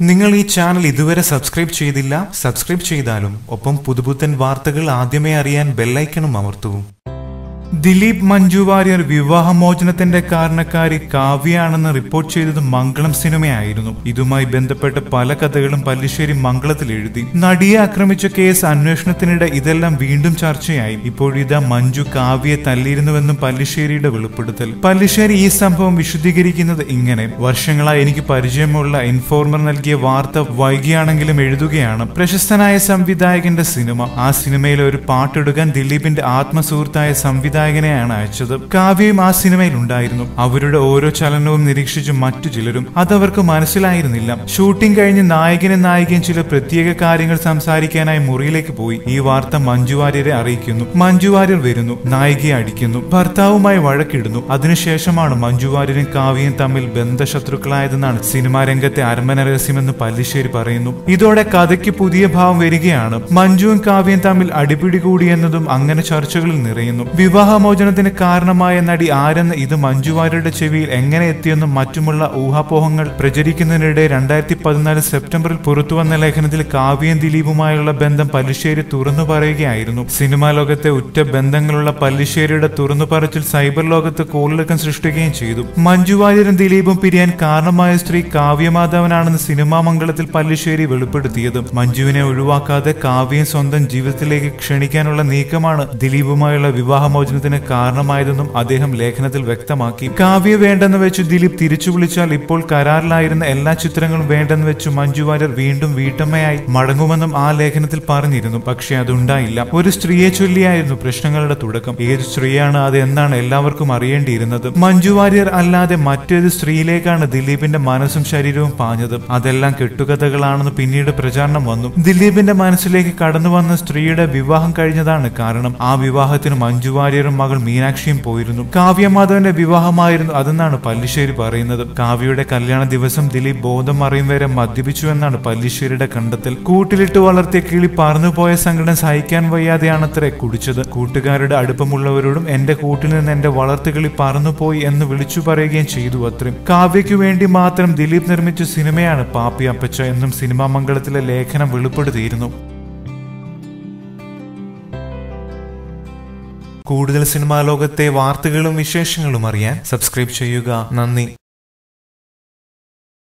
നിങ്ങൾ ഈ ചാനൽ ഇതുവരെ സബ്സ്ക്രൈബ് ചെയ്തില്ല സബ്സ്ക്രൈബ് ചെയ്താലും ഒപ്പം പുതുപുത്തൻ വാർത്തകൾ ആദ്യമേ അറിയാൻ ബെല്ലൈക്കണും അമർത്തൂ ദിലീപ് മഞ്ജു വാര്യർ വിവാഹമോചനത്തിന്റെ കാരണക്കാരി കാവ്യയാണെന്ന് റിപ്പോർട്ട് ചെയ്തത് മംഗളം സിനിമയായിരുന്നു ഇതുമായി ബന്ധപ്പെട്ട പല കഥകളും പല്ലിശ്ശേരി മംഗളത്തിൽ എഴുതി നടിയെ ആക്രമിച്ച കേസ് അന്വേഷണത്തിനിടെ ഇതെല്ലാം വീണ്ടും ചർച്ചയായി ഇപ്പോഴിതാ മഞ്ജു കാവ്യയെ തല്ലിയിരുന്നുവെന്നും പല്ലിശ്ശേരിയുടെ വെളിപ്പെടുത്തൽ പല്ലിശ്ശേരി ഈ സംഭവം വിശദീകരിക്കുന്നത് ഇങ്ങനെ വർഷങ്ങളായി എനിക്ക് പരിചയമുള്ള ഇൻഫോർമർ നൽകിയ വാർത്ത വൈകിയാണെങ്കിലും എഴുതുകയാണ് പ്രശസ്തനായ സംവിധായകന്റെ സിനിമ ആ സിനിമയിലെ ഒരു പാട്ടെടുക്കാൻ ദിലീപിന്റെ ആത്മസുഹൃത്തായ സംവിധായകനെയാണ് അയച്ചത് കാവ്യയും ആ സിനിമയിൽ ഉണ്ടായിരുന്നു അവരുടെ ഓരോ ചലനവും നിരീക്ഷിച്ച് മറ്റു ചിലരും അതവർക്ക് മനസ്സിലായിരുന്നില്ല ഷൂട്ടിംഗ് കഴിഞ്ഞ് നായകനും നായികയും ചില പ്രത്യേക കാര്യങ്ങൾ സംസാരിക്കാനായി മുറിയിലേക്ക് പോയി ഈ വാർത്ത മഞ്ജു വാര്യരെ അറിയിക്കുന്നു മഞ്ജു വാര്യർ വരുന്നു നായികയെ അടിക്കുന്നു ഭർത്താവുമായി വഴക്കിടുന്നു അതിനുശേഷമാണ് മഞ്ജു വാര്യരും കാവ്യയും തമ്മിൽ ബന്ധശത്രുക്കളായതെന്നാണ് സിനിമാ രംഗത്തെ അരമന രഹസ്യമെന്ന് പല്ലിശ്ശേരി പറയുന്നു ഇതോടെ കഥയ്ക്ക് പുതിയ ഭാവം വരികയാണ് മഞ്ജുവും കാവ്യയും തമ്മിൽ അടിപിടി കൂടിയെന്നതും അങ്ങനെ ചർച്ചകളിൽ നിറയുന്നു വിവാഹമോചനത്തിന് കാരണമായ നടി ആരെന്ന് ഇത് മഞ്ജു വാര്യരുടെ ചെവിയിൽ എങ്ങനെ എത്തിയെന്നും മറ്റുമുള്ള ഊഹാപോഹങ്ങൾ പ്രചരിക്കുന്നതിനിടെ രണ്ടായിരത്തി പതിനാല് സെപ്റ്റംബറിൽ പുറത്തുവന്ന ലേഖനത്തിൽ കാവ്യയും ദിലീപുമായുള്ള ബന്ധം പല്ലിശ്ശേരി തുറന്നു പറയുകയായിരുന്നു സിനിമാ ലോകത്തെ ഉറ്റ ബന്ധങ്ങളുള്ള പല്ലിശ്ശേരിയുടെ തുറന്നു പറച്ചിൽ സൈബർ ലോകത്ത് കോളിളക്കം സൃഷ്ടിക്കുകയും ചെയ്തു മഞ്ജു വാര്യരും ദിലീപും പിരിയാൻ കാരണമായ സ്ത്രീ കാവ്യമാധവനാണെന്ന് സിനിമാ മംഗളത്തിൽ പല്ലിശ്ശേരി വെളിപ്പെടുത്തിയത് മഞ്ജുവിനെ ഒഴിവാക്കാതെ കാവ്യം സ്വന്തം ജീവിതത്തിലേക്ക് ക്ഷണിക്കാനുള്ള നീക്കമാണ് ദിലീപുമായുള്ള വിവാഹമോചനത്തിന് കാരണമായതെന്നും അദ്ദേഹം ലേഖനത്തിൽ വ്യക്തമാക്കി കാവ്യ വേണ്ടെന്ന് വെച്ച് ദിലീപ് തിരിച്ചു വിളിച്ചാൽ ഇപ്പോൾ കരാറിലായിരുന്ന എല്ലാ ചിത്രങ്ങളും വേണ്ടെന്ന് വെച്ചു മഞ്ജു വാര്യർ വീണ്ടും വീട്ടമ്മയായി മടങ്ങുമെന്നും ആ ലേഖനത്തിൽ പറഞ്ഞിരുന്നു പക്ഷേ അതുണ്ടായില്ല ഒരു സ്ത്രീയെ ചൊല്ലിയായിരുന്നു പ്രശ്നങ്ങളുടെ തുടക്കം ഏത് സ്ത്രീയാണ് അത് എന്നാണ് എല്ലാവർക്കും അറിയേണ്ടിയിരുന്നത് മഞ്ജു വാര്യർ അല്ലാതെ മറ്റേത് സ്ത്രീയിലേക്കാണ് ദിലീപിന്റെ മനസ്സും ശരീരവും പാഞ്ഞത് അതെല്ലാം കെട്ടുകഥകളാണെന്ന് പിന്നീട് പ്രചാരണം വന്നു ദിലീപിന്റെ മനസ്സിലേക്ക് കടന്നു വന്ന സ്ത്രീയുടെ വിവാഹം കഴിഞ്ഞതാണ് കാരണം ആ വിവാഹത്തിന് മഞ്ജു വാര്യരും മകൾ മീനാക്ഷിയും പോയിരുന്നു കാവ്യമാധവന്റെ വിവാഹമായിരുന്നു അതെന്നാണ് പല്ലിശ്ശേരി പറയുന്നത് കാവ്യയുടെ കല്യാണ ദിവസം ദിലീപ് ബോധം മറിയും വരെ മദ്യപിച്ചു എന്നാണ് പല്ലിശ്ശേരിയുടെ കണ്ടെത്തൽ കൂട്ടിലിട്ട് വളർത്തിയ കിളി പറന്നുപോയ സങ്കടം സഹിക്കാൻ വയ്യാതെയാണത്രേ കുടിച്ചത് കൂട്ടുകാരുടെ അടുപ്പമുള്ളവരോടും എന്റെ കൂട്ടിൽ നിന്ന് എന്റെ വളർത്തുകിളി പറന്നുപോയി എന്ന് വിളിച്ചു പറയുകയും ചെയ്തു അത്രയും കാവ്യയ്ക്കു വേണ്ടി മാത്രം ദിലീപ് നിർമ്മിച്ച സിനിമയാണ് പാപ്പി അപ്പച്ച എന്നും സിനിമാ മംഗളത്തിലെ ലേഖനം വെളിപ്പെടുത്തിയിരുന്നു കൂടുതൽ സിനിമാ ലോകത്തെ വാർത്തകളും വിശേഷങ്ങളും അറിയാൻ സബ്സ്ക്രൈബ് ചെയ്യുക നന്ദി